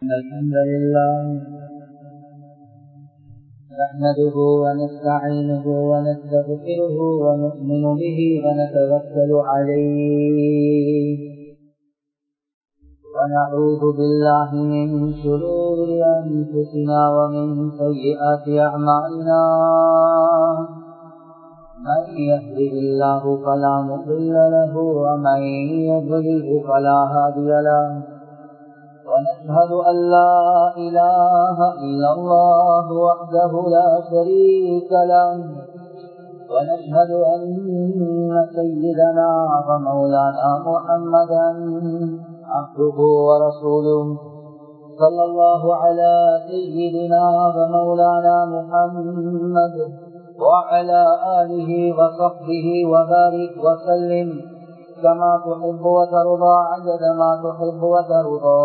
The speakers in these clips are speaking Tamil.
الحمد لله نحمده ونستعينه ونستغفره ونؤمن به ونتوكل عليه ونعوذ بالله من شرور أنفسنا ومن سيئات أعمالنا من يهده الله فلا مضل له ومن يضلله فلا هادي له ونشهد أن لا إله إلا الله وحده لا شريك له ونشهد أن سيدنا ومولانا محمدا عبده ورسوله صلى الله على سيدنا ومولانا محمد وعلى آله وصحبه وبارك وسلم كما تحب وترضى عدد ما تحب وترضى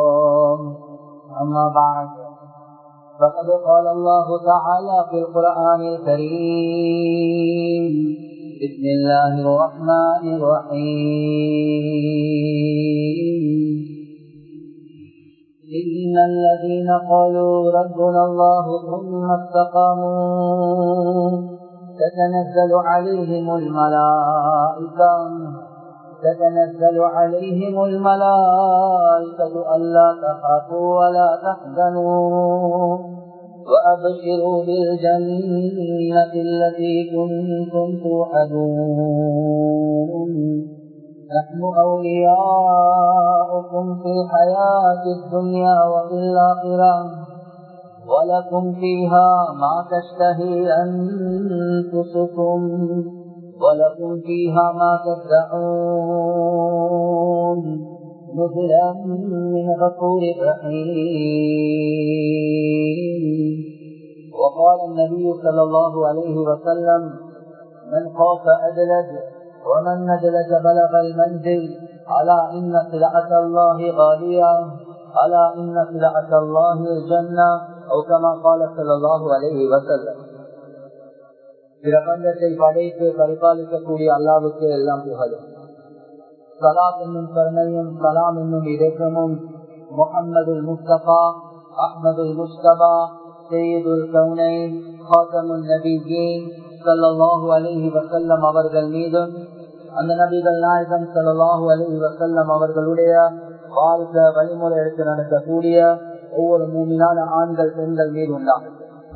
أما بعد فقد قال الله تعالى في القرآن الكريم بسم الله الرحمن الرحيم إن الذين قالوا ربنا الله ثم استقاموا تتنزل عليهم الملائكة تتنزل عليهم الملائكة ألا تخافوا ولا تحزنوا وأبشروا بالجنة التي كنتم توعدون نحن أولياؤكم في الحياة الدنيا وفي الآخرة ولكم فيها ما تشتهي أنفسكم ولكم فيها ما تدعون نزلا من غفور رحيم وقال النبي صلى الله عليه وسلم من خاف أدلج ومن ندلج بلغ المنزل ألا إن سلعة الله غالية ألا إن سلعة الله الجنة أو كما قال صلى الله عليه وسلم பிரபஞ்சத்தை படைத்து பரிபாலிக்கக்கூடிய அல்லாவுக்கு எல்லாம் புகழும் சலாத் என்னும் கருணையும் சலாம் என்னும் இறக்கமும் முகமது முஸ்தபா அஹ்மது முஸ்தபா செய்யுதுல் கவுனை ஹாத்தமுல் நபிஜீன் சல்லாஹூ அலஹி வசல்லம் அவர்கள் மீதும் அந்த நபிகள் நாயகம் சல்லாஹூ அலஹி வசல்லம் அவர்களுடைய வாழ்க்கை வழிமுறை எடுத்து நடக்கக்கூடிய ஒவ்வொரு மூமினான ஆண்கள் பெண்கள் மீது உண்டாகும்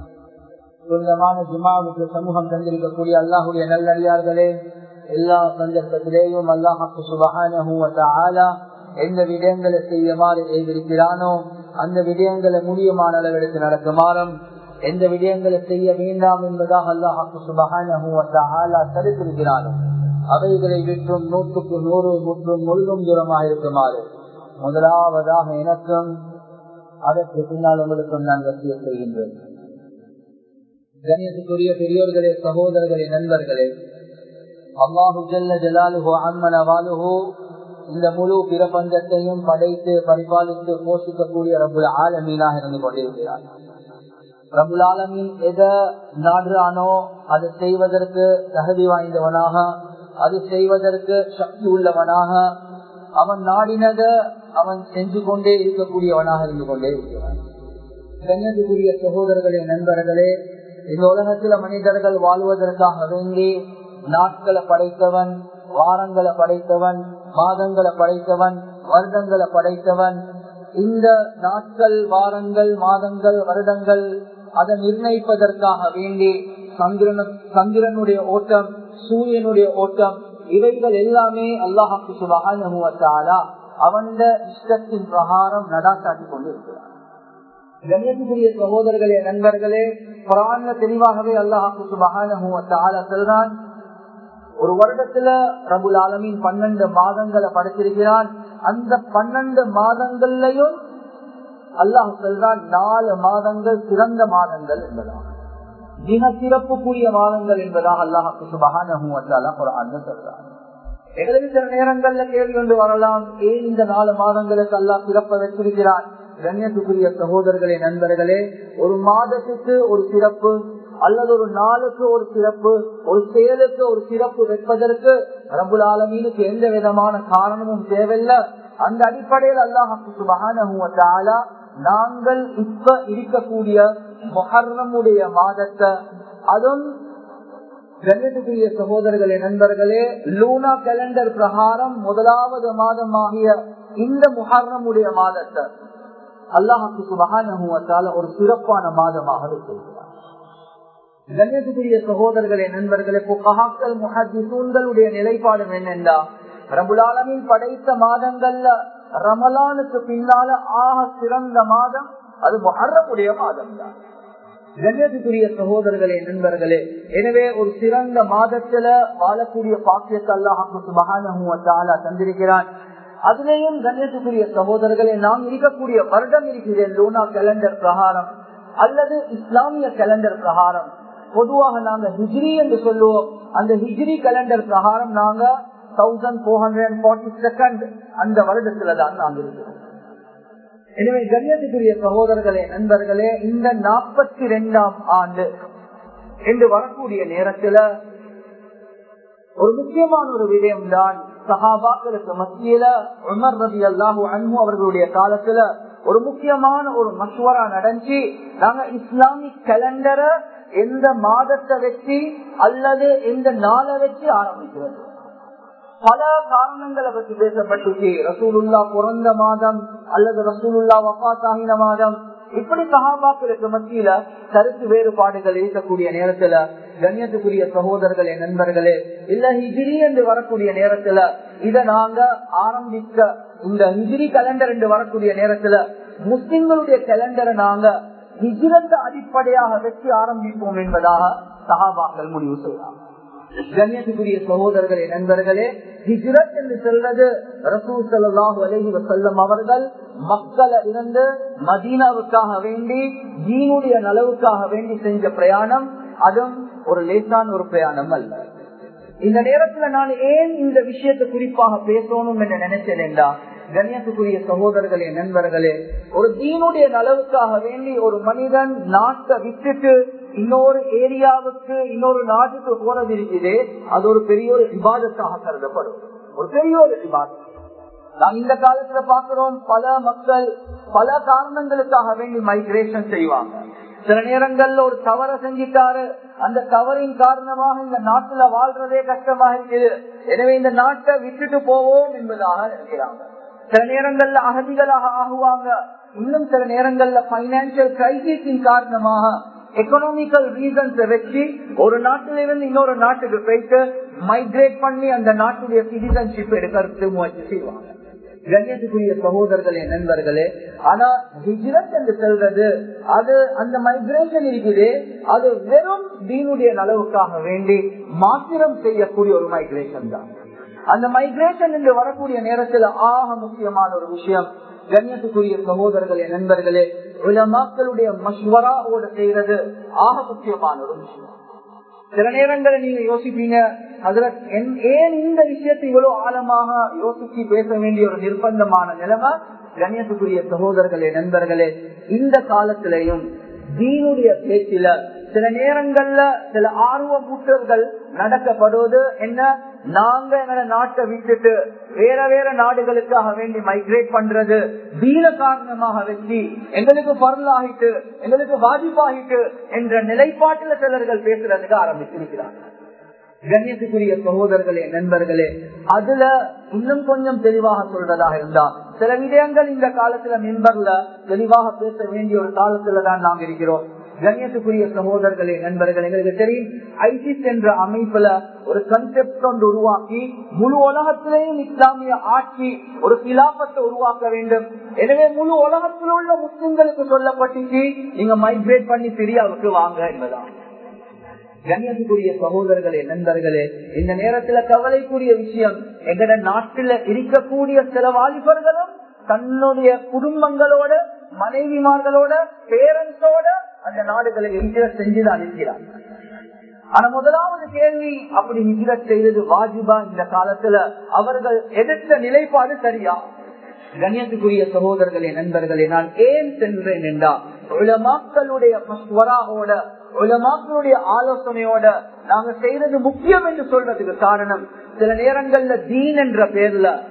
சொந்தமான ஜுமாவுக்கு சமூகம் தந்திருக்கக்கூடிய அல்லாஹுடைய நல்லடியார்களே எல்லா சந்தர்ப்பத்திலேயும் அல்லாஹாக்கு சுபகான எந்த விடயங்களை செய்யுமாறு எழுதியிருக்கிறானோ அந்த விடயங்களை முடியுமான அளவெடுத்து நடக்குமாறும் எந்த விடயங்களை செய்ய வேண்டாம் என்பதாக அல்லாஹாக்கு சுபகான தடுத்திருக்கிறானோ அவைகளை விற்றும் நூற்றுக்கு நூறு முற்றும் முழுதும் தூரமாக இருக்குமாறு முதலாவதாக எனக்கும் அதற்கு பின்னால் உங்களுக்கும் நான் வசிய செய்கின்றேன் கணியத்துக்குரிய பெரியோர்களே சகோதரர்களே நண்பர்களே அல்லாஹு ஜல்ல ஜலாலுஹோ அம்மன வாலுஹோ இந்த முழு பிரபஞ்சத்தையும் படைத்து பரிபாலித்து போஷிக்கக்கூடிய ரபுல் ஆலமீனாக இருந்து கொண்டிருக்கிறார் ரபுல் ஆலமீன் எதை நாடுறானோ அது செய்வதற்கு தகுதி வாய்ந்தவனாக அது செய்வதற்கு சக்தி உள்ளவனாக அவன் நாடினத அவன் செஞ்சு கொண்டே இருக்கக்கூடியவனாக இருந்து கொண்டே இருக்கிறான் கண்ணியத்துக்குரிய சகோதரர்களே நண்பர்களே இந்த உலகத்துல மனிதர்கள் வாழ்வதற்காக வேண்டி நாட்களை படைத்தவன் வாரங்களை படைத்தவன் மாதங்களை படைத்தவன் வருடங்களை படைத்தவன் இந்த நாட்கள் வாரங்கள் மாதங்கள் வருடங்கள் அதை நிர்ணயிப்பதற்காக வேண்டி சந்திரன சந்திரனுடைய ஓட்டம் சூரியனுடைய ஓட்டம் இவைகள் எல்லாமே அல்லாஹாக்கு சுபகான அவன் இஷ்டத்தின் பிரகாரம் நடாக்காட்டி கொண்டு இருக்கிறார் கண்ணியத்துக்குரிய சகோதரர்களே நண்பர்களே புறான்ல தெளிவாகவே அல்லாஹாக்கு சுபகான சொல்றான் ஒரு வருடத்துல ரபுல் ஆலமின் பன்னெண்டு மாதங்களை படைத்திருக்கிறான் அந்த பன்னெண்டு மாதங்கள்லயும் அல்லாஹ் சொல்றான் நாலு மாதங்கள் சிறந்த மாதங்கள் என்பதாக மிக சிறப்புக்குரிய மாதங்கள் என்பதாக அல்லாஹாக்கு சுபகான குரான் சொல்றான் எங்களுக்கு சில நேரங்கள்ல கேள்வி கொண்டு வரலாம் ஏன் இந்த நாலு மாதங்களுக்கு அல்லாஹ் சிறப்ப வச்சிருக்கிறான் கண்ணியத்துக்குரிய சகோதரர்களே நண்பர்களே ஒரு மாதத்துக்கு ஒரு சிறப்பு அல்லது ஒரு நாளுக்கு ஒரு சிறப்பு ஒரு செயலுக்கு ஒரு சிறப்பு வைப்பதற்கு ரபுல் ஆலமீனுக்கு எந்த விதமான காரணமும் தேவையில்லை அந்த அடிப்படையில் அல்லாஹு சுபஹானஹு வ தஆலா நாங்கள் இப்ப இருக்கக்கூடிய மொஹர்ரமுடைய மாதத்தை அதுவும் கண்ணியத்துக்குரிய சகோதரர்களே நண்பர்களே லூனா கேலண்டர் பிரகாரம் முதலாவது மாதமாகிய இந்த முஹர்ரமுடைய மாதத்தை அல்லாஹுக்கு சுபகான ஒரு சிறப்பான மாதமாக இருக்கிறார் கண்ணியத்துக்குரிய சகோதரர்களே நண்பர்களே புகாக்கள் முஹத்திசூன்களுடைய நிலைப்பாடு என்னென்றா ரபுலாலமின் படைத்த மாதங்கள்ல ரமலானுக்கு பின்னால ஆக சிறந்த மாதம் அது மொஹர்ரமுடைய மாதம் தான் கண்ணியத்துக்குரிய சகோதரர்களே நண்பர்களே எனவே ஒரு சிறந்த மாதத்துல வாழக்கூடிய பாக்கியத்தை அல்லாஹு மகான தந்திருக்கிறான் அதுலேயும் கண்ணியத்துக்குரிய சகோதரர்களே நாம் இருக்கக்கூடிய வருடம் இருக்கிறேன் லூனா கேலண்டர் பிரகாரம் அல்லது இஸ்லாமிய கேலண்டர் பிரகாரம் பொதுவாக நாங்க ஹிஜ்ரி என்று சொல்லுவோம் அந்த ஹிஜ்ரி கேலண்டர் பிரகாரம் நாங்க thousand four hundred forty second அந்த வருடத்துல தான் நாங்க இருக்கிறோம் எனவே கண்ணியத்துக்குரிய சகோதரர்களே நண்பர்களே இந்த நாற்பத்தி ரெண்டாம் ஆண்டு என்று வரக்கூடிய நேரத்துல ஒரு முக்கியமான ஒரு விடயம் தான் சஹாபாக்களுக்கு மத்தியில உமர் ரதி அல்லாஹூ அன்பு அவர்களுடைய காலத்துல ஒரு முக்கியமான ஒரு மஷ்வரா நடந்துச்சு நாங்க இஸ்லாமிக் கேலண்டரை எந்த மாதத்தை வச்சு அல்லது எந்த நாளை வச்சு ஆரம்பிக்கிறது பல காரணங்களை பற்றி பேசப்பட்டுச்சு ரசூலுல்லா பிறந்த மாதம் அல்லது ரசூலுல்லா வஃத் ஆகின மாதம் இப்படி சகாபாக்களுக்கு மத்தியில கருத்து வேறுபாடுகள் இருக்கக்கூடிய நேரத்துல கண்ணியத்துக்குரிய சகோதரர்களே நண்பர்களே இல்ல ஹிஜிரி என்று வரக்கூடிய நேரத்துல இத நாங்க ஆரம்பிக்க இந்த ஹிஜிரி கலண்டர் என்று வரக்கூடிய நேரத்துல முஸ்லிம்களுடைய கலண்டரை நாங்க ஹிஜிரத்தை அடிப்படையாக வச்சு ஆரம்பிப்போம் என்பதாக சகாபாக்கள் முடிவு செய்யலாம் கண்ணியத்துக்குரிய சகோதரர்களே நண்பர்களே ஹிஜ்ரத் என்று சொல்றது ரசூ சல்லாஹூ அலஹி வசல்லம் அவர்கள் மக்களை இருந்து மதீனாவுக்காக வேண்டி ஜீனுடைய நலவுக்காக வேண்டி செஞ்ச பிரயாணம் அதுவும் ஒரு லேசான ஒரு பிரயாணம் அல்ல இந்த நேரத்துல நான் ஏன் இந்த விஷயத்தை குறிப்பாக பேசணும் என்று நினைச்சேன்டா கண்ணியத்துக்குரிய சகோதரர்களே நண்பர்களே ஒரு தீனுடைய நலவுக்காக வேண்டி ஒரு மனிதன் நாட்டை விட்டுட்டு இன்னொரு ஏரியாவுக்கு இன்னொரு நாட்டுக்கு போறது இருக்குது அது ஒரு பெரிய ஒரு விவாதத்தாக கருதப்படும் ஒரு பெரிய ஒரு விவாதம் நாம் இந்த காலத்துல பாக்குறோம் பல மக்கள் பல காரணங்களுக்காக வேண்டி மைக்ரேஷன் செய்வாங்க சில நேரங்கள்ல ஒரு தவற செஞ்சிட்டாரு அந்த தவறின் காரணமாக இந்த நாட்டுல வாழ்றதே கஷ்டமாக இருக்குது எனவே இந்த நாட்டை விட்டுட்டு போவோம் என்பதாக நினைக்கிறாங்க சில நேரங்கள்ல அகதிகளாக ஆகுவாங்க இன்னும் சில நேரங்கள்ல பைனான்சியல் கிரைசிஸின் காரணமாக எக்கனாமிக்கல் ரீசன்ஸ் வச்சு ஒரு நாட்டில இருந்து இன்னொரு நாட்டுக்கு போயிட்டு மைக்ரேட் பண்ணி அந்த நாட்டுடைய சிட்டிசன்ஷிப் எடுக்கிறது முயற்சி செய்வாங்க கண்ணியத்துக்குரிய சகோதரர்களே நண்பர்களே ஆனா ஹிஜ்ரத் என்று சொல்றது அது அந்த மைக்ரேஷன் இருக்குது அது வெறும் தீனுடைய நலவுக்காக வேண்டி மாத்திரம் செய்யக்கூடிய ஒரு மைக்ரேஷன் தான் அந்த மைக்ரேஷன் என்று வரக்கூடிய நேரத்தில் ஆக முக்கியமான ஒரு விஷயம் கண்ணியத்துக்குரிய சகோதரர்களே நண்பர்களே உலமாக்களுடைய மஷ்வராவோட செய்யறது ஆக முக்கியமான ஒரு விஷயம் சில நேரங்களில் நீங்க யோசிப்பீங்க அதுல ஏன் இந்த விஷயத்தை இவ்வளவு ஆழமாக யோசிச்சு பேச வேண்டிய ஒரு நிர்பந்தமான நிலைமை கண்ணியத்துக்குரிய சகோதரர்களே நண்பர்களே இந்த காலத்திலையும் தீனுடைய பேச்சில சில நேரங்கள்ல சில ஆர்வ மூட்டர்கள் நடக்கப்படுவது என்ன நாங்க எங்களை நாட்டை விட்டுட்டு வேற வேற நாடுகளுக்காக வேண்டி மைக்ரேட் பண்றது தீன காரணமாக வச்சு எங்களுக்கு பரலாகிட்டு எங்களுக்கு பாதிப்பாகிட்டு என்ற நிலைப்பாட்டில் சிலர்கள் பேசுறதுக்கு ஆரம்பித்திருக்கிறார்கள் கண்ணியத்துக்குரிய சகோதரர்களே நண்பர்களே அதுல இன்னும் கொஞ்சம் தெளிவாக சொல்றதாக இருந்தா சில விடயங்கள் இந்த காலத்துல மெம்பர்ல தெளிவாக பேச வேண்டிய ஒரு காலத்துல தான் நாங்க இருக்கிறோம் கண்ணியத்துக்குரிய சகோதரர்களே நண்பர்கள் எங்களுக்கு தெரியும் ஐசிஸ் என்ற அமைப்புல ஒரு கன்செப்ட் ஒன்று உருவாக்கி முழு உலகத்திலேயும் இஸ்லாமிய ஆட்சி ஒரு கிலாபத்தை உருவாக்க வேண்டும் எனவே முழு உலகத்தில் உள்ள முஸ்லிம்களுக்கு சொல்லப்பட்டுச்சு நீங்க மைக்ரேட் பண்ணி சிரியாவுக்கு வாங்க என்பதான் கண்ணியத்துக்குரிய சகோதரர்களே நண்பர்களே இந்த நேரத்துல கவலைக்குரிய விஷயம் எங்கட நாட்டில இருக்கக்கூடிய சில வாலிபர்களும் தன்னுடைய குடும்பங்களோட மனைவிமார்களோட பேரண்ட்ஸோட அந்த நாடுகளை ஹிஜரத் செஞ்சுதான் இருக்கிறார் ஆனா முதலாவது கேள்வி அப்படி ஹிஜரத் செய்தது வாஜிபா இந்த காலத்துல அவர்கள் எடுத்த நிலைப்பாடு சரியா கண்ணியத்துக்குரிய சகோதரர்களே நண்பர்களே நான் ஏன் சென்றேன் என்றா உலமாக்களுடைய மஸ்வராவோட உலமாக்களுடைய ஆலோசனையோட நாங்க செய்யறது முக்கியம் என்று சொல்றதுக்கு காரணம் சில நேரங்கள்ல தீன் என்ற பேர்ல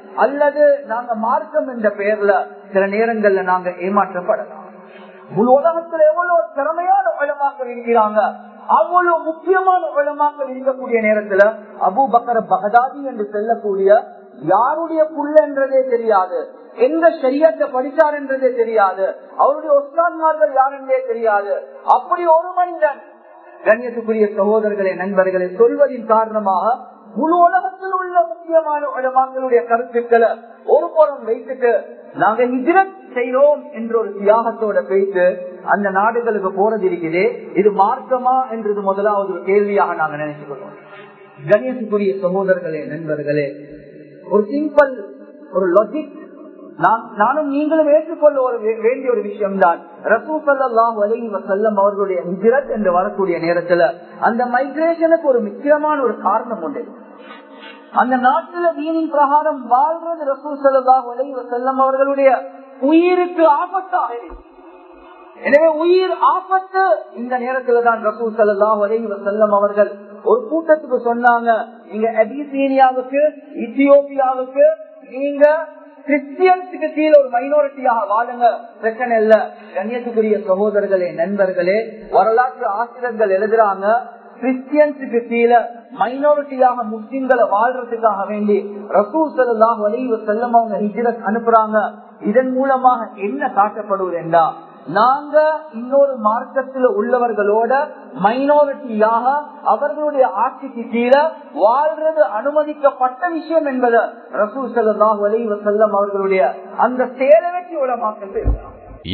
அல்லது நாங்க மார்க்கம் என்ற பெயர்ல சில நேரங்கள்ல நாங்க ஏமாற்றப்படலாம் முழு உலகத்துல எவ்வளவு திறமையான உலமாக்கள் இருக்கிறாங்க அவ்வளவு முக்கியமான உலமாக்கள் இருக்கக்கூடிய நேரத்துல அபு பக்கர பகதாதி என்று செல்லக்கூடிய யாருடைய புள்ள என்றதே தெரியாது எந்த சரியத்தை படித்தார் என்றதே தெரியாது அவருடைய ஒஸ்தான்மார்கள் யார் என்றே தெரியாது அப்படி ஒரு மனிதன் கண்ணியத்துக்குரிய சகோதரர்களே நண்பர்களை சொல்வதின் காரணமாக முழு உலகத்தில் உள்ள முக்கியமான உலமாக்களுடைய கருத்துக்களை ஒரு புறம் வைத்துட்டு நாங்க ஹிஜ்ரத் செய்யறோம் என்ற ஒரு தியாகத்தோட பேசி அந்த நாடுகளுக்கு போறது இருக்குது இது மார்க்கமா என்றது முதலாவது ஒரு கேள்வியாக நாங்க நினைச்சுக்கிறோம் கணேசுக்குரிய சகோதரர்களே நண்பர்களே ஒரு சிம்பிள் ஒரு லாஜிக் நானும் நீங்களும் ஏற்றுக்கொள்ள ஒரு வேண்டிய ஒரு விஷயம் தான் ரசூசல்லாம் செல்லம் அவர்களுடைய ஹிஜ்ரத் என்று வரக்கூடிய நேரத்துல அந்த மைக்ரேஷனுக்கு ஒரு முக்கியமான ஒரு காரணம் உண்டு அந்த நாட்டுல தீனின் பிரகாரம் வாழ்றது ரசூல் சல்லாஹ் வலைவ செல்லம் அவர்களுடைய உயிருக்கு ஆபத்தாக எனவே உயிர் ஆபத்து இந்த நேரத்துல தான் ரசூல் சல்லாஹ் வலைவ செல்லம் அவர்கள் ஒரு கூட்டத்துக்கு சொன்னாங்க இங்க அபிசீனியாவுக்கு இத்தியோப்பியாவுக்கு நீங்க கிறிஸ்டியன்ஸுக்கு கீழே ஒரு மைனாரிட்டியாக வாழுங்க பிரச்சனை இல்ல கண்ணியத்துக்குரிய சகோதரர்களே நண்பர்களே வரலாற்று ஆசிரியர்கள் எழுதுறாங்க கிறிஸ்டியன்ஸுக்கு கீழே மைனாரிட்டியாக முஸ்லிம்களை வாழ்றதுக்காக வேண்டி ரசூல் சல்லாஹ் வலிவு செல்லம் அவங்க ஹிஜ்ரத் அனுப்புறாங்க இதன் மூலமாக என்ன காட்டப்படுவது என்றா நாங்க இன்னொரு மார்க்கத்தில் உள்ளவர்களோட மைனாரிட்டியாக அவர்களுடைய ஆட்சிக்கு கீழே வாழ்றது அனுமதிக்கப்பட்ட விஷயம் என்பதை ரசூல் சல்லாஹ் வலிவு செல்லம் அவர்களுடைய அந்த சேலை வச்சு உலமாக்கல் பேசுறாங்க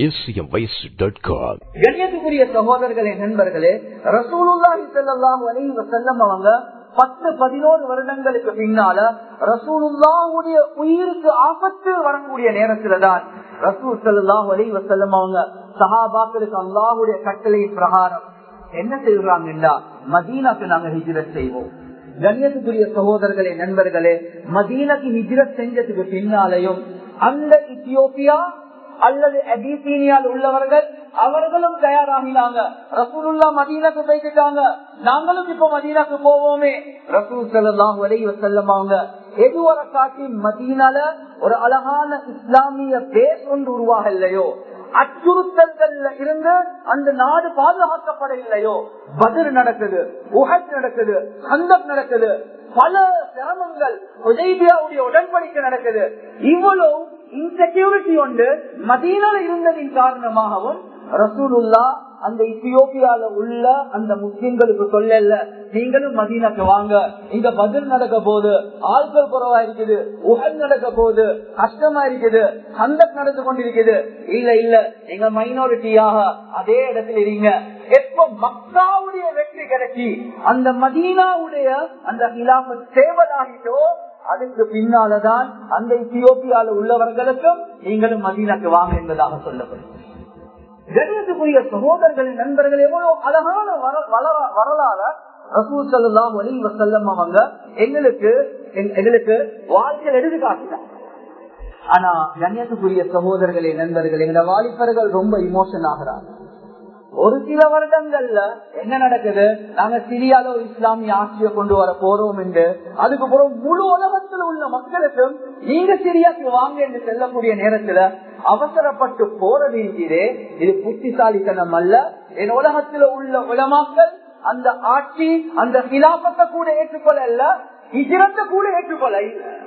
கண்ணியத்துக்குரிய சகோதரர்களே நண்பர்களே ரசூலுல்லாஹி ஸல்லல்லாஹு அலைஹி வஸல்லம் அவங்க பத்து பதினோரு வருடங்களுக்கு பின்னால ரசூலுல்லாவுடைய உயிருக்கு ஆபத்து வரக்கூடிய நேரத்துல தான் ரசூல் ஸல்லல்லாஹு அலைஹி வஸல்லம் அவங்க சஹாபாக்களுக்கு அல்லாஹ்வுடைய கட்டளையின் பிரகாரம் என்ன செய்வாங்கன்னா மதீனாக்கு நாங்க ஹிஜ்ரத் செய்வோம் கண்ணியத்துக்குரிய சகோதரர்களே நண்பர்களே மதீனக்கு ஹிஜ்ரத் செஞ்சதுக்கு பின்னாலையும் அந்த இத்தியோப்பியா அல்லது அபிசீனியால் உள்ளவர்கள் அவர்களும் தயாராகினாங்க ரசூலுல்லா மதீனாக்கு போய்க்கிட்டாங்க நாங்களும் இப்ப மதீனாக்கு போவோமே ரசூல் சல்லாஹ் வலை வசல்லம் அவங்க எதுவரை காட்டி மதீனால ஒரு அழகான இஸ்லாமிய பேஸ் ஒன்று உருவாக இல்லையோ அச்சுறுத்தல்கள்ல இருந்து அந்த நாடு பாதுகாக்கப்படவில்லையோ பதில் நடக்குது உகத் நடக்குது சந்தப் நடக்குது பல சிரமங்கள் உதவியாவுடைய உடன்படிக்கை நடக்குது இவ்வளவு இன்செக்யூரிட்டி ஒன்று மதீனால இருந்ததின் காரணமாகவும் ரசூலுல்லா அந்த இத்தியோப்பியால உள்ள அந்த முஸ்லிம்களுக்கு சொல்லல நீங்களும் மதீனாக்கு வாங்க இங்க பதில் நடக்க போகுது ஆட்கள் குறவா இருக்குது உகல் நடக்க போகுது கஷ்டமா இருக்குது சந்தக் நடந்து கொண்டிருக்குது இல்ல இல்ல நீங்க மைனாரிட்டியாக அதே இடத்துல இருங்க எப்ப மக்காவுடைய வெற்றி கிடைச்சி அந்த மதீனாவுடைய அந்த இலாம சேவலாகிட்டோ அதுக்கு பின்னாலதான் அந்த இத்தியோப்பியால உள்ளவர்களுக்கும் நீங்களும் மதீனாக்கு வாங்க என்பதாக சொல்லப்படும் கணியத்துக்குரிய சகோதரர்களின் நண்பர்கள் எவ்வளவு அழகான வரலாற ரசூல் சல்லாஹ் அலி வசல்லம் அவங்க எங்களுக்கு எங்களுக்கு வாழ்க்கையில் எடுத்து காட்டினார் ஆனா கண்ணியத்துக்குரிய சகோதரர்களே நண்பர்கள் எங்க வாலிபர்கள் ரொம்ப இமோஷன் ஆகிறாங்க ஒரு சில வருடங்கள்ல என்ன நடக்குது நாங்க சிரியால ஒரு இஸ்லாமிய ஆட்சியை கொண்டு வர போறோம் என்று அதுக்கப்புறம் முழு உலகத்தில் உள்ள மக்களுக்கும் நீங்க சிரியாக்கு வாங்க என்று செல்லக்கூடிய நேரத்துல அவசரப்பட்டு போறது இருக்கிறே இது புத்திசாலித்தனம் அல்ல என் உலகத்தில் உள்ள உலமாக்கள் அந்த ஆட்சி அந்த சிலாபத்தை கூட ஏற்றுக்கொள்ள இஜிரத்தை கூட ஏற்றுக்கொள்ள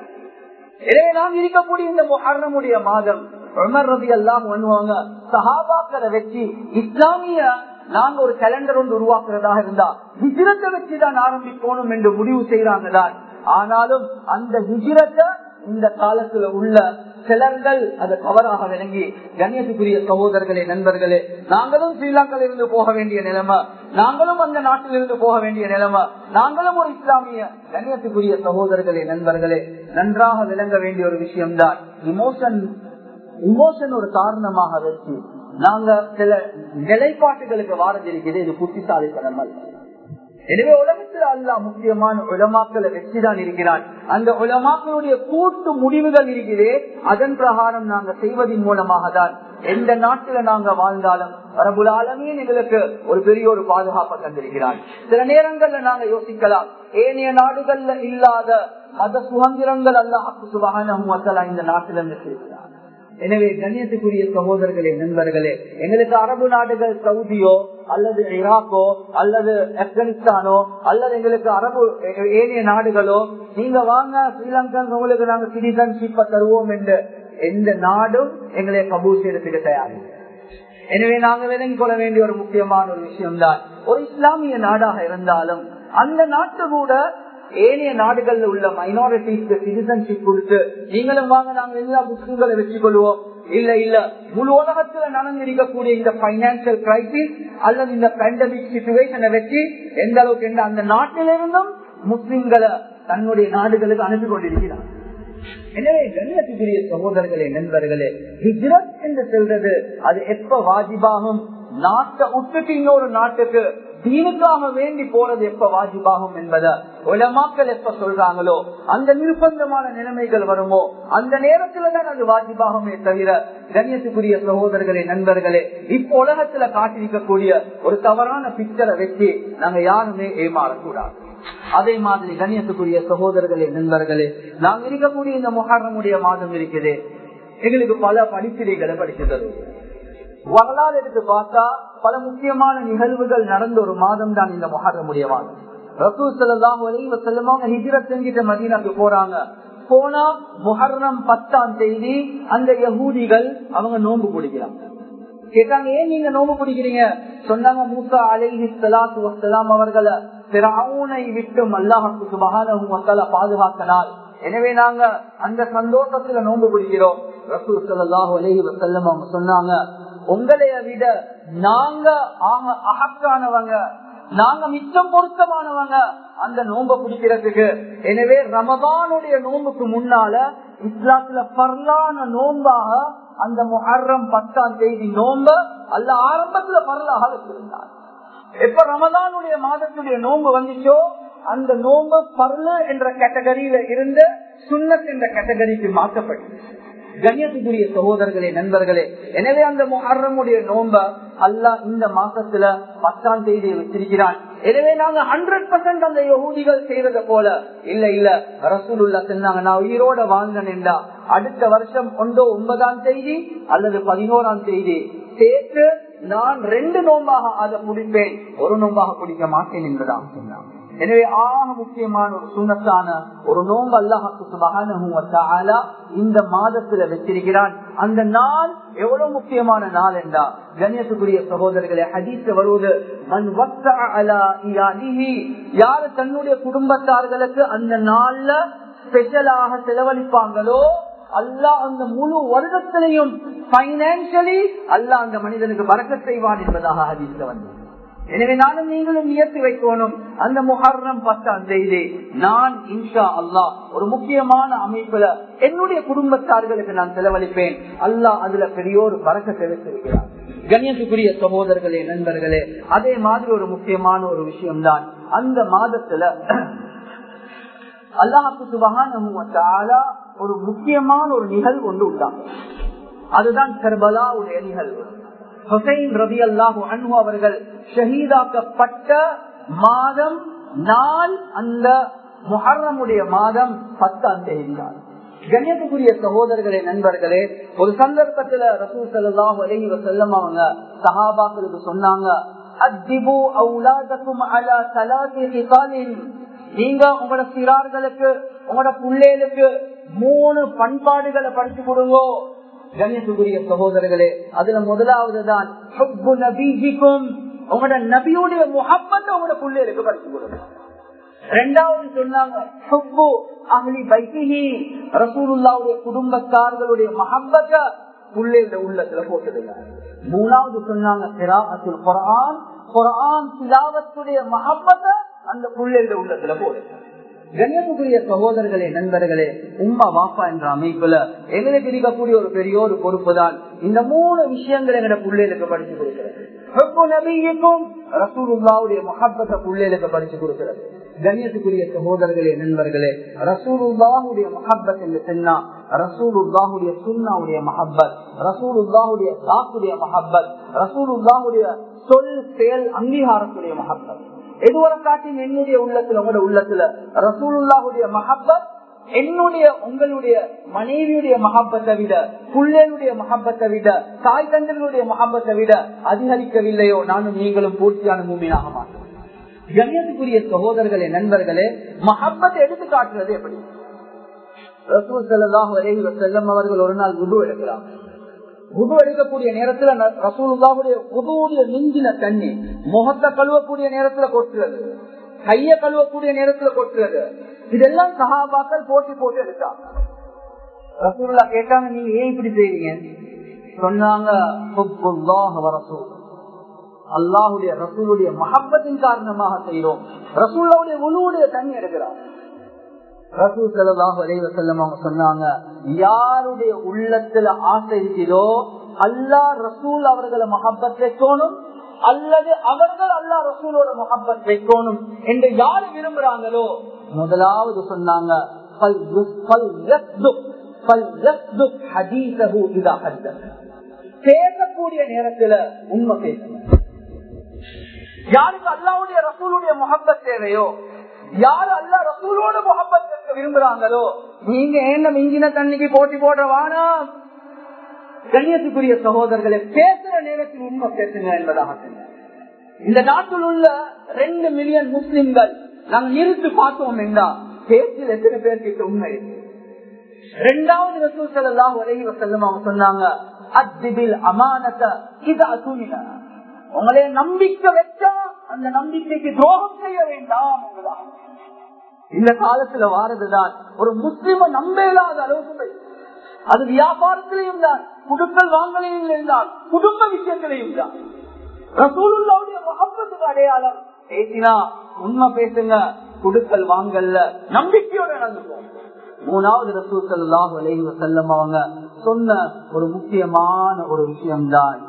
எனவே நாம் இருக்கக்கூடிய இந்த முஹர்ரமுடைய மாதம் உமர் ரதி எல்லாம் பண்ணுவாங்க சஹாபாக்களை வச்சு இஸ்லாமிய நாங்க ஒரு கேலண்டர் ஒன்று உருவாக்குறதாக இருந்தா ஹிஜிரத்தை வச்சுதான் ஆரம்பிக்கணும் என்று முடிவு செய்யறாங்க தான் ஆனாலும் அந்த ஹிஜிரத்தை இந்த காலத்துல உள்ள சிலர்கள் அதை தவறாக விளங்கி கண்ணியத்துக்குரிய சகோதரர்களே நண்பர்களே நாங்களும் ஸ்ரீலங்கால இருந்து போக வேண்டிய நிலைமை நாங்களும் அந்த நாட்டிலிருந்து போக வேண்டிய நிலைமை நாங்களும் ஒரு இஸ்லாமிய கண்ணியத்துக்குரிய சகோதரர்களே நண்பர்களே நன்றாக விளங்க வேண்டிய ஒரு விஷயம்தான் இமோஷன் இமோஷன் ஒரு காரணமாக வச்சு நாங்க சில நிலைப்பாட்டுகளுக்கு வாரதிருக்கிறது இது புத்திசாலித்தனம் அல்ல எனவே உலகத்தில் அல்லா முக்கியமான உலமாக்களை வச்சுதான் இருக்கிறான் அந்த உலமாக்களுடைய கூட்டு முடிவுகள் இருக்கிறே அதன் பிரகாரம் நாங்க செய்வதன் மூலமாக தான் எந்த நாட்டில நாங்க வாழ்ந்தாலும் ரபுல் ஆலமீன் எங்களுக்கு ஒரு பெரிய ஒரு பாதுகாப்பை தந்திருக்கிறான் சில நேரங்கள்ல நாங்க யோசிக்கலாம் ஏனைய நாடுகள்ல இல்லாத மத சுதந்திரங்கள் அல்லாஹு சுபகான இந்த நாட்டில் வச்சிருக்கிறார் எனவே கண்ணியத்துக்குரிய சகோதரர்களே நண்பர்களே எங்களுக்கு அரபு நாடுகள் சவுதியோ அல்லது ஈராக்கோ அல்லது ஆப்கானிஸ்தானோ அல்லது எங்களுக்கு அரபு ஏனைய நாடுகளோ நீங்க வாங்க ஸ்ரீலங்கன் உங்களுக்கு நாங்க சிட்டிசன்ஷிப்ப தருவோம் என்று எந்த நாடும் எங்களை கபூல் செய்யறதுக்கு தயாரில்லை எனவே நாங்க விளங்கிக் கொள்ள வேண்டிய ஒரு முக்கியமான ஒரு விஷயம்தான் ஒரு இஸ்லாமிய நாடாக இருந்தாலும் அந்த நாட்டு கூட ஏனைய நாடுகள்ல உள்ள மைனாரிட்டிஸ்க்கு சிட்டிசன்ஷிப் கொடுத்து நீங்களும் வாங்க நாங்க எல்லா புத்தகங்களை வச்சுக் கொள்வோம் இல்ல இல்ல முழு உலகத்துல நடந்திருக்கக்கூடிய இந்த பைனான்சியல் கிரைசிஸ் அல்லது இந்த பேண்டமிக் சுச்சுவேஷனை வச்சு எந்த அளவுக்கு அந்த நாட்டிலிருந்தும் முஸ்லிம்களை தன்னுடைய நாடுகளுக்கு அனுப்பி கொண்டிருக்கிறார் எனவே கண்ணியத்துக்குரிய சகோதரர்களே நண்பர்களே ஹிஜ்ரத் என்று சொல்றது அது எப்ப வாஜிபாகும் நாட்டை விட்டுட்டு இன்னொரு நாட்டுக்கு தீனுக்காக வேண்டி போறது எப்ப வாஜிபாகும் என்பதை உலமாக்கள் எப்ப சொல்றாங்களோ அந்த நிர்பந்தமான நிலைமைகள் வருமோ அந்த நேரத்துல தான் அது வாஜிபாகுமே தவிர கண்ணியத்துக்குரிய சகோதரர்களே நண்பர்களே இப்ப உலகத்துல காட்டிருக்கக்கூடிய ஒரு தவறான பிக்சரை வச்சு நாங்க யாருமே ஏமாறக்கூடாது அதே மாதிரி கண்ணியத்துக்குரிய சகோதரர்களே நண்பர்களே நாங்க இருக்கக்கூடிய இந்த முகாரமுடைய மாதம் இருக்குது எங்களுக்கு பல படிப்பினைகளை படிச்சு தருவோம் வரலாறு எடுத்து பார்த்தா பல முக்கியமான நிகழ்வுகள் நடந்த ஒரு மாதம் தான் இந்த முகாரமுடைய மாதம் ரசூல் சல்லாம் செல்லமாக ஹிஜிரத் செஞ்சிட்ட மதீனாக்கு போறாங்க போனா முஹர்ரம் பத்தாம் தேதி அந்த யகூதிகள் அவங்க நோன்பு பிடிக்கிறாங்க கேட்டாங்க ஏன் நீங்க நோம்பு பிடிக்கிறீங்க சொன்னாங்க மூசா அலைஹி சலாத்து வசலாம் அவர்களை பிறவுனை விட்டும் அல்லாஹுக்கு சுபகான பாதுகாக்கனால் எனவே நாங்க அந்த சந்தோஷத்துல நோன்பு பிடிக்கிறோம் ரசூல் சல்லாஹூ அலஹி வசல்லம் அவங்க சொன்னாங்க உங்களைய விட நாங்க ஆக அகக்கானவங்க நாங்க மிச்சம் பொருத்தமானவங்க அந்த நோம்ப பிடிக்கிறதுக்கு எனவே ரமதானுடைய நோம்புக்கு முன்னால இஸ்லாத்துல பரலான நோம்பாக அந்த முஹர்ரம் பத்தாம் தேதி நோம்ப அல்ல ஆரம்பத்துல பரலாக வச்சிருந்தார் எப்ப ரமதானுடைய மாதத்துடைய நோன்பு வந்துச்சோ அந்த நோன்பு பர்ல என்ற கேட்டகரியில இருந்து சுண்ணத் என்ற கேட்டகரிக்கு மாற்றப்பட்டது கண்ணியத்துக்குரிய சகோதரர்களே நண்பர்களே எனவே அந்த முஹர்ரமுடைய நோம்ப அல்லா இந்த மாசத்துல பத்தாம் தேதியை வச்சிருக்கிறான் எனவே நாங்க ஹண்ட்ரட் பர்சன்ட் அந்த யகூதிகள் செய்யறத போல இல்ல இல்ல ரசூலுல்லா சொன்னாங்க நான் உயிரோட வாழ்ந்தேன்டா அடுத்த வருஷம் ஒன்றோ ஒன்பதாம் தேதி அல்லது பதினோராம் தேதி சேர்த்து நான் ரெண்டு நோம்பாக அதை குடிப்பேன் ஒரு நோம்பாக குடிக்க மாட்டேன் என்பதாக சொன்னாங்க எனவே ஆக முக்கியமான ஒரு சுண்ணத்தான ஒரு நோம்பு அல்லாஹால இந்த மாதத்துல வச்சிருக்கிறான் அந்த நாள் எவ்வளவு முக்கியமான நாள் என்றா கணேசக்குரிய சகோதரர்களே ஹதீஸ் வருவது மண் யாரு தன்னுடைய குடும்பத்தார்களுக்கு அந்த நாள்ல ஸ்பெஷலாக செலவழிப்பாங்களோ அல்லா அந்த முழு வருடத்திலையும் பைனான்சியலி அல்லா அந்த மனிதனுக்கு வரக்க செய்வான் என்பதாக ஹதீஸ்ல வந்தது எனவே நானும் நீங்களும் நியத்து வைக்கணும் அந்த முஹர்ரம் பத்தாம் தேதி நான் இன்ஷா அல்லா ஒரு முக்கியமான அமைப்புல என்னுடைய குடும்பத்தார்களுக்கு நான் செலவழிப்பேன் அல்லாஹ் அதுல பெரிய ஒரு பறக்கத்தை வைத்திருக்கிறார் கண்ணியத்துக்குரிய சகோதரர்களே நண்பர்களே அதே மாதிரி ஒரு முக்கியமான ஒரு விஷயம்தான் அந்த மாதத்துல அல்லாஹு சுபகான ஒரு முக்கியமான ஒரு நிகழ்வு ஒன்று உண்டாங்க அதுதான் கர்பலாவுடைய நிகழ்வு ஹுசைன் ரவி அல்லாஹு அன்பு அவர்கள் ஷஹீதாக்கப்பட்ட மாதம் நாள் அந்த முஹர்ரமுடைய மாதம் பத்தாம் தேதி கண்ணியத்துக்குரிய சகோதரர்களே நண்பர்களே ஒரு சந்தர்ப்பத்துல ரசூ சல்லாஹ் அலஹி வசல்லம் அவங்க சஹாபாக்களுக்கு சொன்னாங்க அத்திபு அவுலாதக்கும் அலா சலாத்தி ஹிசாலின் நீங்க உங்களோட சிறார்களுக்கு உங்களோட பிள்ளைகளுக்கு மூணு பண்பாடுகளை படிச்சு கொடுங்க கண்ணியத்துக்குரிய சகோதரர்களே அதுல முதலாவது தான் உங்களோட நபியுடைய முகப்பத்தை உங்களோட பிள்ளைகளுக்கு படிச்சு கொடுங்க ரெண்டாவது சொன்னாங்க ரசூலுல்லாவுடைய குடும்பத்தார்களுடைய மஹப்பத்தை பிள்ளைகள உள்ளத்துல போட்டதில்லை மூணாவது சொன்னாங்க சிராமத்தில் குரான் குரான் சிலாவத்துடைய மஹப்பத்தை அந்த பிள்ளைகள உள்ளத்துல போடுங்க கண்ணியத்துக்குரிய சகோதரர்களே நண்பர்களே உம்மா வாப்பா என்ற அமைப்புல எங்களுக்கு இருக்கக்கூடிய ஒரு பெரிய ஒரு பொறுப்பு தான் இந்த மூணு விஷயங்களை எங்களோட பிள்ளைகளுக்கு படிச்சு கொடுக்கிறது ரசூலுல்லாவுடைய மஹப்பத்தை பிள்ளைகளுக்கு படிச்சு கொடுக்கிறது கண்ணியத்துக்குரிய சகோதரர்களே நண்பர்களே ரசூலுல்லாவுடைய மஹப்பத் என்று சொன்னா ரசூலுல்லாஹுடைய சுன்னாவுடைய மஹப்பத் ரசூலுல்லாஹுடைய தாக்குடைய மஹப்பத் ரசூலுல்லாஹுடைய சொல் செயல் அங்கீகாரத்துடைய மஹப்பத் எதுவரை காட்டி என்னுடைய உள்ளத்துல உங்களோட உள்ளத்துல ரசூலுல்லாஹுடைய மஹப்பத் என்னுடைய உங்களுடைய மனைவியுடைய மகப்பத்தை விட பிள்ளைகளுடைய மகப்பத்தை விட தாய் தந்தர்களுடைய மகப்பத்தை விட அதிகரிக்கவில்லையோ நானும் நீங்களும் பூர்த்தியான மூமியாக மாட்டோம் கண்ணியத்துக்குரிய சகோதரர்களே நண்பர்களே மஹப்பத்தை எடுத்து காட்டுறது எப்படி ரசூல் ஸல்லல்லாஹு அலைஹி வஸல்லம் அவர்கள் ஒரு நாள் உது எடுக்கிறாங்க உது எடுக்கக்கூடிய நேரத்துல ந- ரசூலுல்லாஹுடைய உதுவுடைய மிஞ்சின தண்ணி முகத்தை கழுவக்கூடிய நேரத்துல கொட்டுறது கைய கழுவக்கூடிய நேரத்துல கொட்டுறது இதெல்லாம் சஹாபாக்கள் போட்டி போட்டு எடுத்தாங்க ரசூலுல்லா கேட்டாங்க நீங்க ஏன் இப்படி செய்றீங்க சொன்னாங்க ஹுப்புல்லாஹ் வ ரசூலுஹு. அல்லாஹுடைய ரசூலுடைய மஹப்பத்தின் காரணமாக செய்கிறோம் ரசூல்லாவுடைய உழுவுடைய தண்ணி எடுக்கிறார் ரசூல் ஸல்லல்லாஹு அலைஹி வஸல்லம் அவங்க சொன்னாங்க யாருடைய உள்ளத்துல ஆசை இருக்கிறதோ அல்லாஹ் ரசூல் அவர்களை மஹப்பத் வைக்கணும் அல்லது அவர்கள் அல்லாஹ் ரசூலோட மஹப்பத் வைக்கணும் என்று யாரு விரும்புறாங்களோ முதலாவது சொன்னாங்க "ஃபல் யுஸ்- ஃபல் யஸ்துக், ஃபல் யஸ்துக் ஹதீஸஹு இதா ஹத்தத்." பேசக்கூடிய நேரத்துல உண்மை பேசுங்க யாருக்கு அல்லாவுடைய ரசூலுடைய முகப்பத் தேவையோ யாரு அல்லா ரசூலோட முகப்பத் இருக்க விரும்புறாங்களோ நீங்க என்ன மிஞ்சின தண்ணிக்கு போட்டி போடுற வானம் கண்ணியத்துக்குரிய சகோதரர்களை பேசுற நேரத்தில் உண்மை பேசுங்க என்பதாக சொன்னார். இந்த நாட்டில் உள்ள ரெண்டு மில்லியன் முஸ்லிம்கள் நாங்கள் நிறுத்தி பார்த்தோம் என்றா பேச்சில் எத்தனை பேர்கிட்ட உண்மை இருக்கு ரெண்டாவது ரசூல் ஸல்லல்லாஹு அலைஹி வஸல்லம் அவங்க சொன்னாங்க அத்திபில் அமானத இது அசுனின உங்களே நம்பிக்கை வச்சா அந்த நம்பிக்கைக்கு துரோகம் செய்ய வேண்டாம் என்பதாக. இந்த காலத்துல வாரதுதான் ஒரு முஸ்லிம நம்ப இல்லாத அளவுக்கு போய். அது வியாபாரத்திலையும் தான் குடுக்கல் வாங்கலையும் தான் குடும்ப விஷயத்திலையும் தான் ரசூலுல்லாவுடைய முகப்பத்துக்கு அடையாளம் பேசினா உண்மை பேசுங்க குடுக்கல் வாங்கல்ல நம்பிக்கையோட நடந்துக்கும் மூணாவது ரசூல் ஸல்லல்லாஹு அலைஹி வஸல்லம் அவங்க சொன்ன ஒரு முக்கியமான ஒரு விஷயம்தான்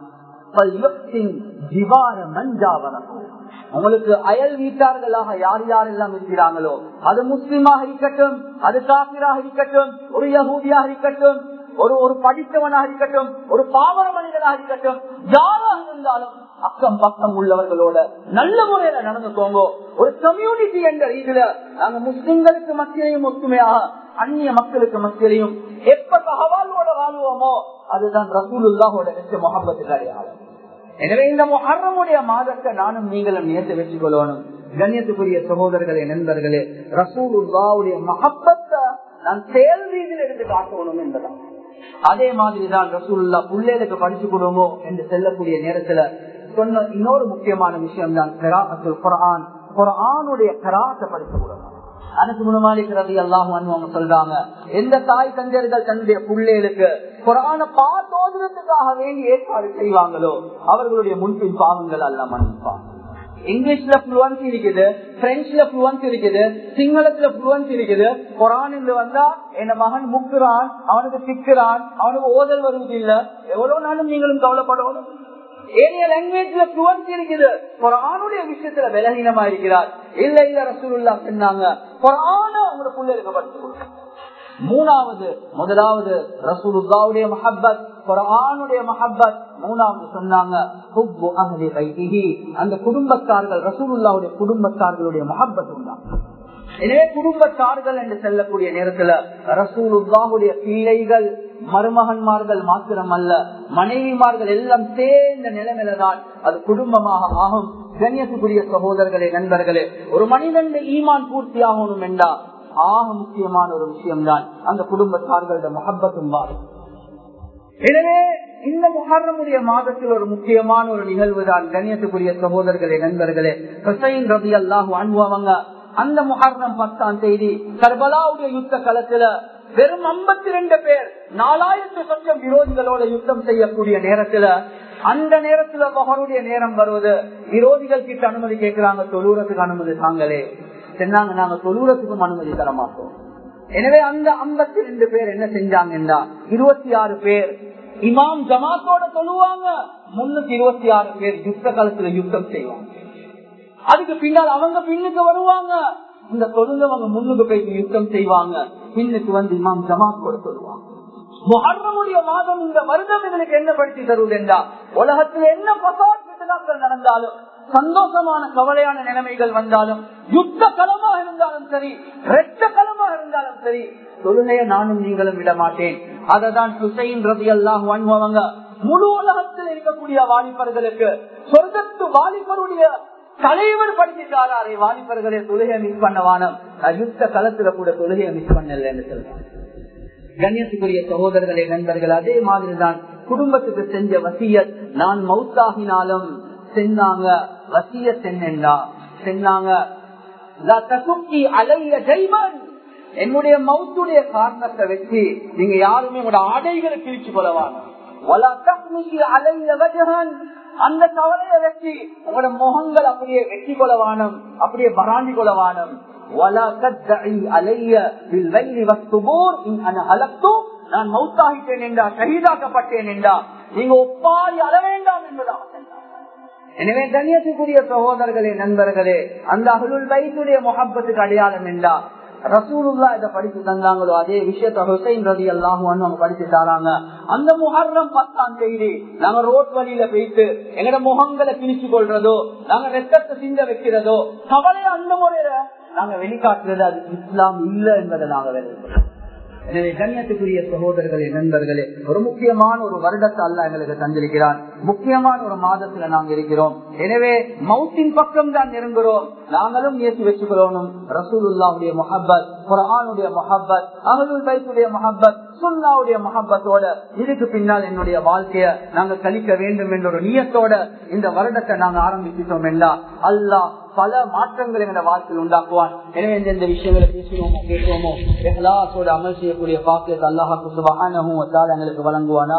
உங்களுக்கு அயல் வீட்டார்களாக யார் யாரெல்லாம் இருக்கிறாங்களோ அது முஸ்லிமாக இருக்கட்டும் அது காபிராக இருக்கட்டும் ஒரு யகூதியாக இருக்கட்டும் ஒரு ஒரு படித்தவனாக இருக்கட்டும் ஒரு பாவர மனிதனாக இருக்கட்டும் யாராக இருந்தாலும் அக்கம் பக்கம் உள்ளவர்களோட நல்ல முறையில நடந்துக்கோங்க ஒரு கம்யூனிட்டி என்ற ரீதியில நாங்க முஸ்லிம்களுக்கு மத்தியிலையும் ஒத்துமையாக அந்நிய மக்களுக்கு மத்தியிலையும் எப்ப தகவலோட வாழ்வோமோ அதுதான் ரசூலுல்லாஹோட வெச்ச முகப்பத்துக்கு அடையாளம் எனவே இந்த முஹர்ரமுடைய மாதத்தை நானும் நீங்களும் நேற்று வச்சுக் கொள்ளணும் கண்ணியத்துக்குரிய சகோதரர்களே நண்பர்களே ரசூலுல்லாவுடைய மகப்பத்தை நான் செயல் ரீதியில் எடுத்து காட்டணும் என்பதான் அதே மாதிரிதான் ரசூலுல்லா பிள்ளைகளுக்கு படிச்சு கொடுமோ என்று செல்லக்கூடிய நேரத்துல சொன்ன இன்னொரு முக்கியமான விஷயம் தான் குரான் குரானுடைய கராத்தை படிச்சு கொடுக்கணும் அதுக்கு முன்னாடி எல்லாம் அவங்க சொல்றாங்க எந்த தாய் தந்தையர்கள் தன்னுடைய பிள்ளைகளுக்கு குரான பாத்தோதுறதுக்காக வேண்டி ஏற்பாடு செய்வாங்களோ அவர்களுடைய முன்பின் பாவங்கள் எல்லாம் மன்னிப்பாங்க இங்கிலீஷ்ல புளுவன்ஸ் இருக்குது பிரெஞ்சுல புளுவன்ஸ் இருக்குது சிங்களத்துல புளுவன்ஸ் இருக்குது குரானில் வந்தா என் மகன் முக்குறான் அவனுக்கு சிக்கிறான் அவனுக்கு ஓதல் வருவது இல்ல எவ்வளவு நாளும் நீங்களும் கவலைப்படணும் ஏனைய லாங்குவேஜ்ல புளுவன்ஸ் இருக்குது குரானுடைய விஷயத்துல விலகீனமா இருக்கிறார் இல்ல இல்ல ரசூலுல்லா சொன்னாங்க குரான உங்களோட பிள்ளைகளுக்கு படிச்சு கொடுங்க மூணாவது முதலாவது ரசூலுல்லாவுடைய மஹப்பத் குரானுடைய மஹப்பத் மூணாவது சொன்னாங்க ஹுப்பு அஹ்லி பைத்திஹி அந்த குடும்பத்தார்கள் ரசூலுல்லாவுடைய குடும்பத்தார்களுடைய மஹப்பத் உண்டாங்க எனவே குடும்பத்தார்கள் என்று செல்லக்கூடிய நேரத்துல ரசூலுல்லாவுடைய பிள்ளைகள் மருமகன்மார்கள் மாத்திரம் அல்ல மனைவிமார்கள் எல்லாம் சேர்ந்த நிலைமையில்தான் அது குடும்பமாக ஆகும் கண்ணியத்துக்குரிய சகோதரர்களே நண்பர்களே ஒரு மனிதன் ஈமான் பூர்த்தி ஆகணும் என்றா ஆக முக்கியமான ஒரு விஷயம்தான் அந்த குடும்பத்தார்களோட மஹப்பத்தும் வாழும் எனவே இந்த முஹர்ரமுடைய மாதத்தில் ஒரு முக்கியமான ஒரு நிகழ்வு தான் கண்ணியத்துக்குரிய சகோதரர்களே நண்பர்களே ஹுசைன் ரபி அல்லாஹு அனுபவங்க அந்த முஹர்ரம் பத்தாம் தேதி கர்பலாவுடைய யுத்த களத்துல வெறும் ஐம்பத்தி ரெண்டு பேர் நாலாயிரத்து சொச்சம் விரோதிகளோட யுத்தம் செய்யக்கூடிய நேரத்துல அந்த நேரத்துல மகருடைய நேரம் வருவது விரோதிகள் கிட்ட அனுமதி கேட்கிறாங்க தொழுறதுக்கு அனுமதி தாங்களே சொன்னாங்க நாங்க தொழுறதுக்கும் அனுமதி தர மாட்டோம் எனவே அந்த ஐம்பத்தி ரெண்டு பேர் என்ன செஞ்சாங்கன்னா இருபத்தி ஆறு பேர் இமாம் ஜமாத்தோட சொல்லுவாங்க முன்னூத்தி இருபத்தி ஆறு பேர் யுத்த காலத்துல யுத்தம் செய்வாங்க அதுக்கு பின்னால் அவங்க பின்னுக்கு வருவாங்க இந்த தொழுந்தவங்க முன்னுக்கு போய் யுத்தம் செய்வாங்க பின்னுக்கு வந்து இமாம் ஜமாத்தோட சொல்லுவாங்க முகர்ணமுடைய மாதம் இந்த வருடம் எங்களுக்கு என்ன படித்து தருவது என்றா உலகத்தில் என்ன பசாத் பத்துனாக்கள் நடந்தாலும் சந்தோஷமான கவலையான நிலைமைகள் வந்தாலும் யுத்த களமாக இருந்தாலும் சரி ரெட்ட களமாக இருந்தாலும் சரி தொழுகைய நானும் நீங்களும் விட மாட்டேன் அததான் ஹுசைன் ரவி அல்லாஹ் அவங்க முழு உலகத்தில் இருக்கக்கூடிய வாலிபர்களுக்கு சொர்க்கத்து வாலிபருடைய தலைவர் படிச்சுட்டாரே வாலிபர்களே தொழுகையை மிஸ் பண்ணவானம் யுத்த களத்துல கூட தொழுகையை மிஸ் பண்ணலன்னு சொல்றாங்க கண்ணியத்துக்குரிய சகோதரர்களே நண்பர்கள் அதே மாதிரிதான் குடும்பத்துக்கு செஞ்ச வசியத் நான் மவுத்தாகினாலும் சென்னாங்க வசியத் என்னென்னா சென்னாங்க என்னுடைய மவுத்துடைய காரணத்தை வச்சு நீங்க யாருமே உங்களோட ஆடைகளை கிழிச்சு கொள்ளவாங்க அந்த கவலையை வச்சு உங்களோட முகங்கள் அப்படியே வெட்டி கொள்ளவானம் அப்படியே பராண்டி கொள்ளவானம் நான் மௌத்தாகிட்டேன் என்றா ஷஹீதாக்கப்பட்டேன் என்றா நீங்க ஒப்பாரி அழ வேண்டாம் என்பதாக எனவே கண்ணியத்துக்குரிய சகோதரர்களே நண்பர்களே அந்த அகலுள் வைத்துடைய முகப்பத்துக்கு அடையாளம் என்றா ரசூலுல்லா இதை படிச்சு தந்தாங்களோ அதே விஷயத்த ஹுசைன் ரதி அல்லாஹும் அவங்க படிச்சு தாராங்க அந்த முகர்றம் பத்தாம் செய்தி நாங்க ரோட் வழியில போயிட்டு எங்கட முகங்களை கிழிச்சு கொள்றதோ நாங்க ரத்தத்தை சிந்த வைக்கிறதோ கவலை அந்த முறையில நாங்க வெளிக்காட்டுறது அது இஸ்லாம் இல்ல என்பதை நாங்க வெளியிடுறோம் எனவே கண்ணியத்துக்குரிய சகோதரர்களே நண்பர்களே ஒரு முக்கியமான ஒரு வருடத்தை அல்ல எங்களுக்கு தந்திருக்கிறான் முக்கியமான ஒரு மாதத்துல நாங்க இருக்கிறோம் எனவே மவுத்தின் பக்கம் தான் நெருங்குறோம் நாங்களும் ஏசி வச்சுக்கிறோம் ரசூலுல்லாவுடைய மொஹப்பத் குரானுடைய மொஹப்பத் அகலுல் பைத்துடைய மொஹப்பத் சுல்லாவுடைய மொஹப்பத்தோட இதுக்கு பின்னால் என்னுடைய வாழ்க்கைய நாங்க கழிக்க வேண்டும் என்ற ஒரு நியத்தோட இந்த வருடத்தை நாங்க ஆரம்பிச்சிட்டோம் என்றா அல்லாஹ் பல மாற்றங்கள் எங்க வாழ்க்கையில் உண்டாக்குவான் எனவே எந்தெந்த விஷயங்களை பேசுவோமோ கேட்போமோ எஹ்லாசோட அமல் செய்யக்கூடிய பாக்கியத்தை அல்லாஹாக்கு சுபஹானஹும் எங்களுக்கு வழங்குவானா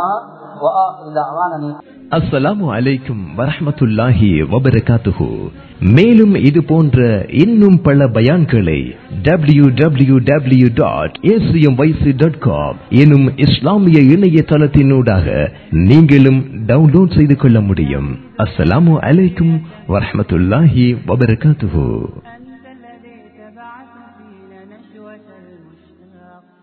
அஸ்ஸலாமு அலைக்கும் வரஹமத்துல்லாஹி வபரகாத்துஹு மேலும் இது போன்ற இன்னும் பல பயான்களை W W W dot dot com எனும் இஸ்லாமிய இணையதளத்தினூடாக நீங்களும் டவுன்லோட் செய்து கொள்ள முடியும் அஸ்ஸலாமு அலைக்கும் வரஹமத்துல்லாஹி வபரகாத்துஹு